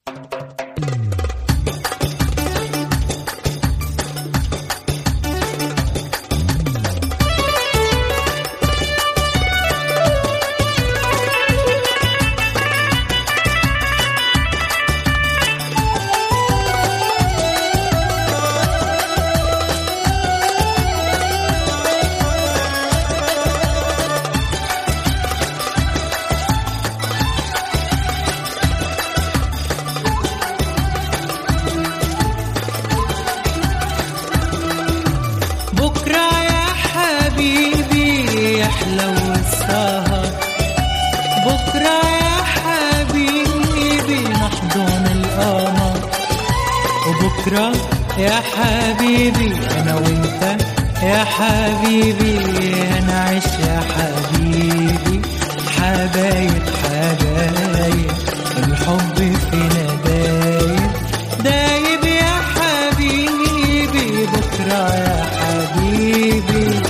بكرة يا حبيبي يحلو السهر بكرة يا حبيبي نحضن القمر وبكرة يا حبيبي أنا وأنت يا حبيبي هنعيش يا حبيبي حبايب حبايب الحب فينا دايب دايب يا حبيبي بكرة يا حبيبي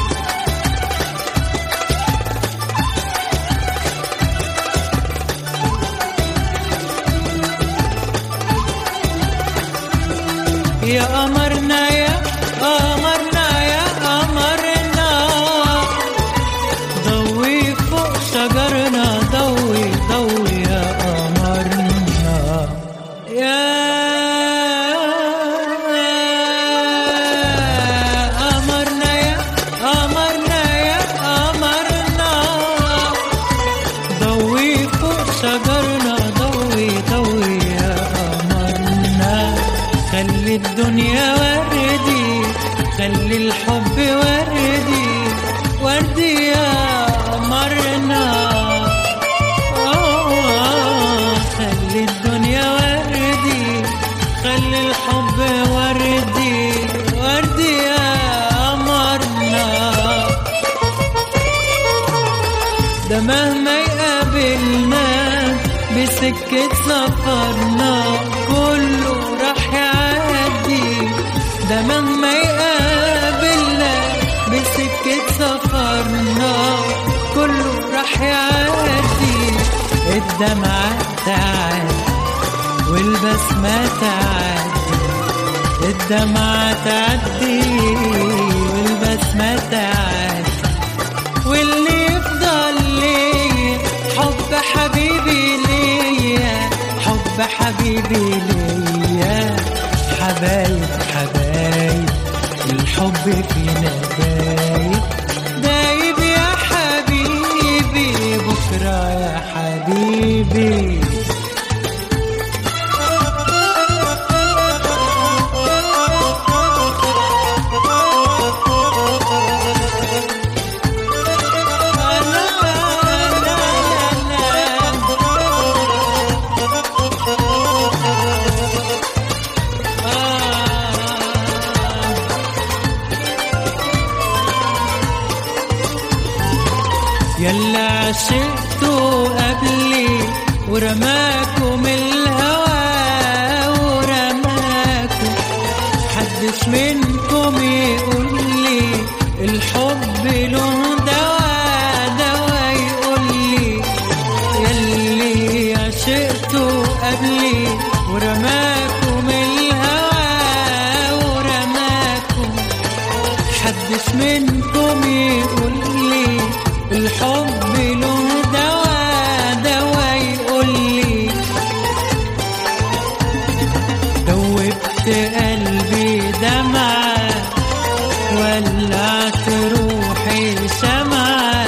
يا قمرنا يا قمرنا يا قمرنا ضوي فوق شجرنا ضوي ضوي يا قمرنا يا قمرنا يا قمرنا يا قمرنا ضوي فوق شجرنا ضوي ضوي يا قمرنا خلي الدنيا وردي خلي الحب وردي وردي يا قمرنا آه، خلي الدنيا وردي خلي الحب وردي وردي يا قمرنا ده مهما يقابلنا بسكة سفرنا كله راح يعدي ده مهما يقابلنا بسكة سفرنا كله راح يعدي الدمعة تعدي والبسمة تعدي الدمعة تعدي والبسمة تعدي واللي يفضل ليا حب حبيبي ليا حب حبيبي ليا حبايب حبايب الحب فينا دايب دايب يا حبيبي بكرة يا حبيبي يلا عشقتوا قبلي ورماكم الهوى ورماكم حدش منكم يقول لي الحب له دوا دوا يقول لي يلي عشقتوا قبلي ورماكم الهوى ورماكم حدش منكم يقول لي الحب له دوا دوا يقول لي دوبت قلبي دمعة ولعت روحي شمعة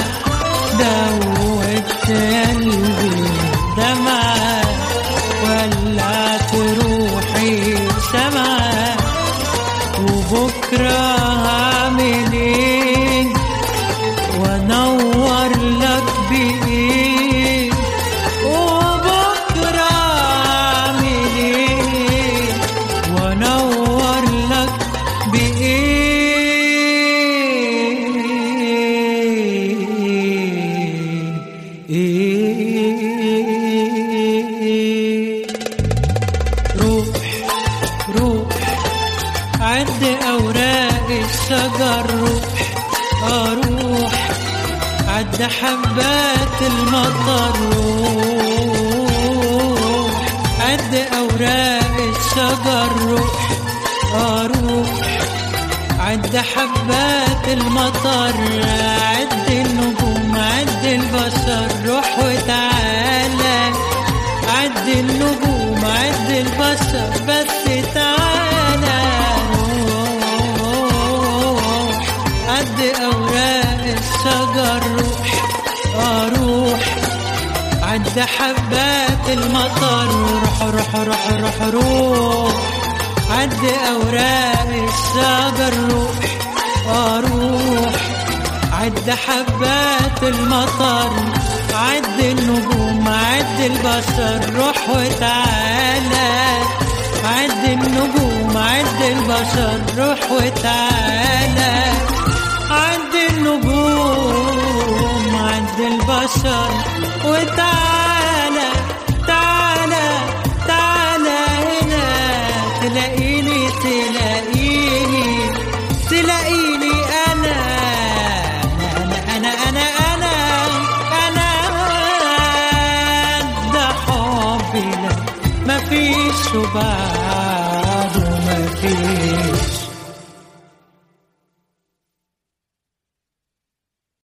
دوبت قلبي دمعة ولعت روحي شمعة وبكرة هعمل ايه وانور لك بايه وبكرة اعمل ايه وانور لك بايه إيه روح روح عد أوراق الشجر روح أروح عد حبات المطر روح عد أوراق الشجر روح أروح عد حبات المطر عد النجوم عد البشر روح وتعالى عد النجوم عد البشر بس تعالى روح عد أوراق الشجر روح أروح عد حبات المطر روح روح روح روح روح عد أوراق الشجر روح أروح عد حبات المطر عد النجوم عد البشر روح وتعالى عد النجوم عد البشر روح وتعالى عد النجوم عد البشر وتعالى تعالى تعالى هنا تلاقيني تلاقيني تلاقيني أنا أنا أنا أنا أنا أنا ده حبي لك مفيش وبعده مفيش